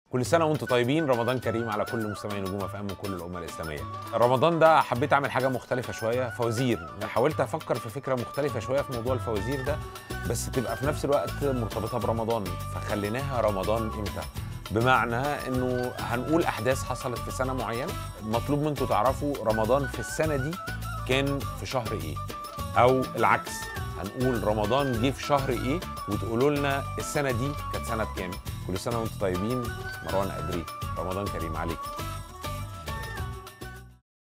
كل سنه وانتم طيبين رمضان كريم على كل مستمعي نجوم اف ام وكل الامه الاسلاميه رمضان ده حبيت اعمل حاجه مختلفه شويه فوازير حاولت افكر في فكره مختلفه شويه في موضوع الفوازير ده بس تبقى في نفس الوقت مرتبطه برمضان فخليناها رمضان امتى بمعنى انه هنقول احداث حصلت في سنه معينه مطلوب منكم تعرفوا رمضان في السنه دي كان في شهر ايه او العكس هنقول رمضان جه في شهر ايه وتقولوا لنا السنه دي كانت سنه كام كل سنه وانتم طيبين مروان قدري رمضان كريم عليكم